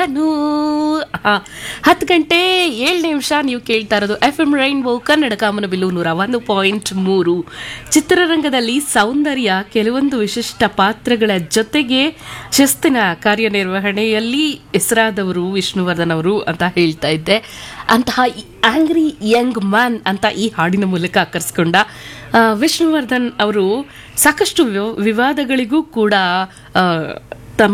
ನಾನು ಆ, ಹತ್ತು ಗಂಟೆ ಏಳು ನಿಮಿಷ ನೀವು ಕೇಳ್ತಾ ಇರೋದು ಎಫ್ ಎಂ ರೈನ್ಬೋ ಕನ್ನಡ ಕಾಮನಬಿಲ್ಲು ನೂರ ಒಂದು ಪಾಯಿಂಟ್ ಮೂರು ಚಿತ್ರರಂಗದಲ್ಲಿ ಸೌಂದರ್ಯ ಕೆಲವೊಂದು ವಿಶಿಷ್ಟ ಪಾತ್ರಗಳ ಜೊತೆಗೆ ಶಿಸ್ತಿನ ಕಾರ್ಯನಿರ್ವಹಣೆಯಲ್ಲಿ ಹೆಸರಾದವರು ವಿಷ್ಣುವರ್ಧನ್ ಅವರು ಅಂತ ಹೇಳ್ತಾ ಇದ್ದೆ ಅಂತಹ ಆಂಗ್ರಿ ಯಂಗ್ ಮ್ಯಾನ್ ಅಂತ ಈ ಹಾಡಿನ ಮೂಲಕ ಕರೆಸ್ಕೊಂಡ ಆ, ವಿಷ್ಣುವರ್ಧನ್ ಅವರು ಸಾಕಷ್ಟು ವಿವ- ವಿವಾದಗಳಿಗೂ ಕೂಡ ಆ, ತಮ್ಮ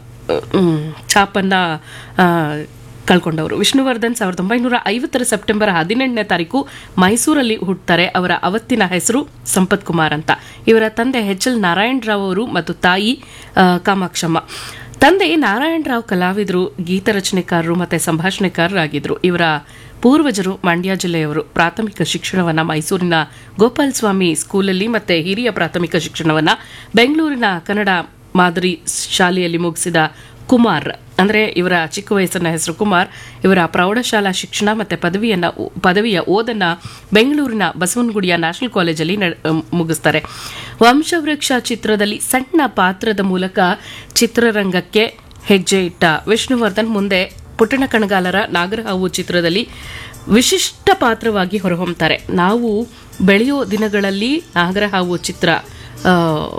ಮ್, ಛಾಪನ್ನ ಆ, ಕಳ್ಕೊಂಡವರು ವಿಷ್ಣುವರ್ಧನ್ ಸಾವಿರದ ಒಂಬೈನೂರ ಐವತ್ತರ ಸೆಪ್ಟೆಂಬರ್ ಹದಿನೆಂಟನೇ ತಾರೀಕು ಮೈಸೂರಲ್ಲಿ ಹುಟ್ಟುತ್ತಾರೆ ಅವರ ಅವತ್ತಿನ ಹೆಸರು ಸಂಪತ್ ಕುಮಾರ್ ಅಂತ ಇವರ ತಂದೆ ಎಚ್ ಎಲ್ ನಾರಾಯಣ್ ರಾವ್ ಅವರು ಮತ್ತು ತಾಯಿ ಆ, ಕಾಮಾಕ್ಷಮ್ಮ ತಂದೆ ನಾರಾಯಣ್ ರಾವ್ ಕಲಾವಿದರು ಗೀತ ರಚನೆಕಾರರು ಮತ್ತು ಸಂಭಾಷಣೆಕಾರರಾಗಿದ್ದರು ಇವರ ಪೂರ್ವಜರು ಮಂಡ್ಯ ಜಿಲ್ಲೆಯವರು ಪ್ರಾಥಮಿಕ ಶಿಕ್ಷಣವನ್ನ ಮೈಸೂರಿನ ಗೋಪಾಲ್ ಸ್ವಾಮಿ ಸ್ಕೂಲಲ್ಲಿ ಮತ್ತೆ ಹಿರಿಯ ಪ್ರಾಥಮಿಕ ಶಿಕ್ಷಣವನ್ನ ಬೆಂಗಳೂರಿನ ಕನ್ನಡ ಮಾದರಿ ಶಾಲೆಯಲ್ಲಿ ಮುಗಿಸಿದ ಕುಮಾರ್ ಅಂದ್ರೆ ಇವರ ಚಿಕ್ಕ ವಯಸ್ಸಿನ ಹೆಸರು ಕುಮಾರ್ ಇವರ ಪ್ರೌಢಶಾಲಾ ಶಿಕ್ಷಣ ಮತ್ತೆ ಪದವಿಯನ್ನ ಪದವಿಯ ಓದನ್ನ ಬೆಂಗಳೂರಿನ ಬಸವನಗುಡಿಯ ನ್ಯಾಷನಲ್ ಕಾಲೇಜಲ್ಲಿ ನಡ್- ಮುಗಿಸ್ತಾರೆ ವಂಶವೃಕ್ಷ ಚಿತ್ರದಲ್ಲಿ ಸಣ್ಣ ಪಾತ್ರದ ಮೂಲಕ ಚಿತ್ರರಂಗಕ್ಕೆ ಹೆಜ್ಜೆ ಇಟ್ಟ ವಿಷ್ಣುವರ್ಧನ್ ಮುಂದೆ ಪುಟ್ಟಣ ಕಣಗಾಲರ ನಾಗರಹಾವು ಚಿತ್ರದಲ್ಲಿ ವಿಶಿಷ್ಟ ಪಾತ್ರವಾಗಿ ಹೊರಹೊಮ್ತಾರೆ ನಾವು ಬೆಳೆಯೋ ದಿನಗಳಲ್ಲಿ ನಾಗರಹಾವು ಚಿತ್ರ ಆ,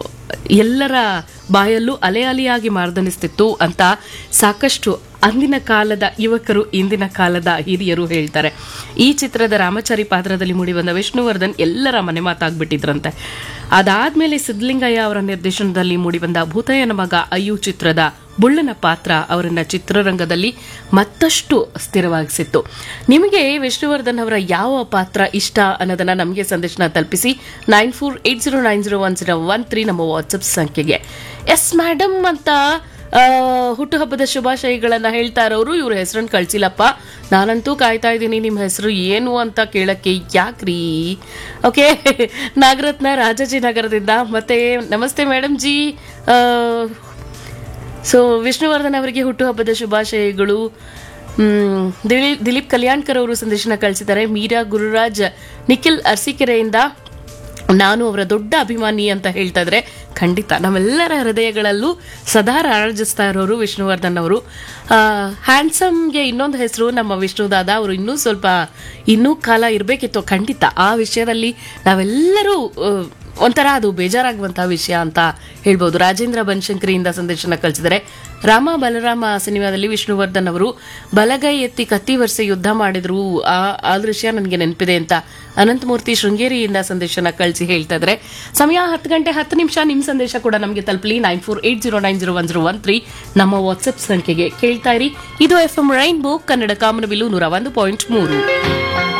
ಎಲ್ಲರ ಬಾಯಲ್ಲೂ ಅಲೆ ಅಲೆಯಾಗಿ ಮಾರ್ದನಿಸ್ತಿತ್ತು ಅಂತ ಸಾಕಷ್ಟು ಅಂದಿನ ಕಾಲದ ಯುವಕರು ಇಂದಿನ ಕಾಲದ ಹಿರಿಯರು ಹೇಳ್ತಾರೆ ಈ ಚಿತ್ರದ ರಾಮಚಾರಿ ಪಾತ್ರದಲ್ಲಿ ಮೂಡಿಬಂದ ವಿಷ್ಣುವರ್ಧನ್ ಎಲ್ಲರ ಮನೆ ಮಾತಾಗ್ಬಿಟ್ಟಿದ್ರಂತೆ ಅದಾದ್ಮೇಲೆ ಸಿದ್ಧಲಿಂಗಯ್ಯ ಅವರ ನಿರ್ದೇಶನದಲ್ಲಿ ಮೂಡಿಬಂದ ಭೂತಯ್ಯನ ಮಗ ಅಯ್ಯು ಚಿತ್ರದ ಬುಳ್ಳನ ಪಾತ್ರ ಅವರನ್ನ ಚಿತ್ರರಂಗದಲ್ಲಿ ಮತ್ತಷ್ಟು ಸ್ಥಿರವಾಗಿಸಿತ್ತು ನಿಮಗೆ ವಿಷ್ಣುವರ್ಧನ್ ಅವರ ಯಾವ ಪಾತ್ರ ಇಷ್ಟ ಅನ್ನೋದನ್ನ ನಮಗೆ ಸಂದೇಶನ ತಲುಪಿಸಿ nine four eight zero nine zero one zero one three ನಮ್ಮ ವಾಟ್ಸಪ್ ಸಂಖ್ಯೆಗೆ ಎಸ್ ಮೇಡಮ್ ಅಂತ ಆ, ಹುಟ್ಟುಹಬ್ಬದ ಶುಭಾಶಯಗಳನ್ನ ಹೇಳ್ತಾ ಇರೋರು ಇವ್ರ ಹೆಸರನ್ನು ಕಳ್ಸಿಲ್ಲಪ್ಪ ನಾನಂತೂ ಕಾಯ್ತಾ ಇದ್ದೀನಿ ನಿಮ್ಮ ಹೆಸರು ಏನು ಅಂತ ಕೇಳಕ್ಕೆ ಯಾಕ್ರಿ ಓಕೆ ನಾಗರತ್ನ ರಾಜಾಜಿನಗರದಿಂದ ಮತ್ತೆ ನಮಸ್ತೆ ಮೇಡಮ್ ಜಿ ಆ, ಸೊ ವಿಷ್ಣುವರ್ಧನ್ ಅವರಿಗೆ ಹುಟ್ಟುಹಬ್ಬದ ಶುಭಾಶಯಗಳು ಮ್, ದಿಲೀಪ್ ದಿಲೀಪ್ ಕಲ್ಯಾಣ್ಕರ್ ಅವರು ಸಂದೇಶನ ಕಳಿಸಿದ್ದಾರೆ ಮೀರಾ ಗುರುರಾಜ್ ನಿಖಿಲ್ ಅರಸೀಕೆರೆಯಿಂದ ನಾನು ಅವರ ದೊಡ್ಡ ಅಭಿಮಾನಿ ಅಂತ ಹೇಳ್ತಾ ಇದ್ರೆ ಖಂಡಿತ ನಮ್ಮೆಲ್ಲರ ಹೃದಯಗಳಲ್ಲೂ ಸದಾ ರಾರಾಜಿಸ್ತಾ ಇರೋರು ವಿಷ್ಣುವರ್ಧನ್ ಅವರು ಹ್ಯಾಂಡ್ಸಮ್ಗೆ ಇನ್ನೊಂದು ಹೆಸರು ನಮ್ಮ ವಿಷ್ಣುದಾದ ಅವರು ಇನ್ನೂ ಸ್ವಲ್ಪ ಇನ್ನೂ ಕಾಲ ಇರಬೇಕಿತ್ತು ಖಂಡಿತ ಆ ವಿಷಯದಲ್ಲಿ ನಾವೆಲ್ಲರೂ ಆ, ಒಂಥರ ಅದು ಬೇಜಾರಾಗುವಂತಹ ವಿಷಯ ಅಂತ ಹೇಳ್ಬೋದು ರಾಜೇಂದ್ರ ಬನಶಂಕರಿಯಿಂದ ಸಂದೇಶನ ಕಳಿಸಿದರೆ ರಾಮ ಬಲರಾಮ ಸಿನಿಮಾದಲ್ಲಿ ವಿಷ್ಣುವರ್ಧನ್ ಅವರು ಬಲಗೈ ಎತ್ತಿ ಕತ್ತಿ ವರ್ಷೆ ಯುದ್ಧ ಮಾಡಿದ್ರು ಆ ಆ ದೃಶ್ಯ ನನಗೆ ನೆನಪಿದೆ ಅಂತ ಅನಂತಮೂರ್ತಿ ಶೃಂಗೇರಿಯಿಂದ ಸಂದೇಶನ ಕಳಿಸಿ ಹೇಳ್ತಾ ಇದ್ರೆ ಸಮಯ ಹತ್ತು ಗಂಟೆ ಹತ್ತು ನಿಮಿಷ ನಿಮ್ಮ ಸಂದೇಶ ಕೂಡ ನಮಗೆ ತಲುಪಲಿ nine four eight zero nine zero one zero one three ನಮ್ಮ ವಾಟ್ಸ್ಆಪ್ ಸಂಖ್ಯೆಗೆ ಕೇಳ್ತಾ ಇರಿ ಇದು ಎಫ್ ಎಂ ರೈನ್ಬೋ ಕನ್ನಡ ಕಾಮನಬಿಲ್ಲು ನೂರ ಒಂದು ಪಾಯಿಂಟ್ ಮೂರು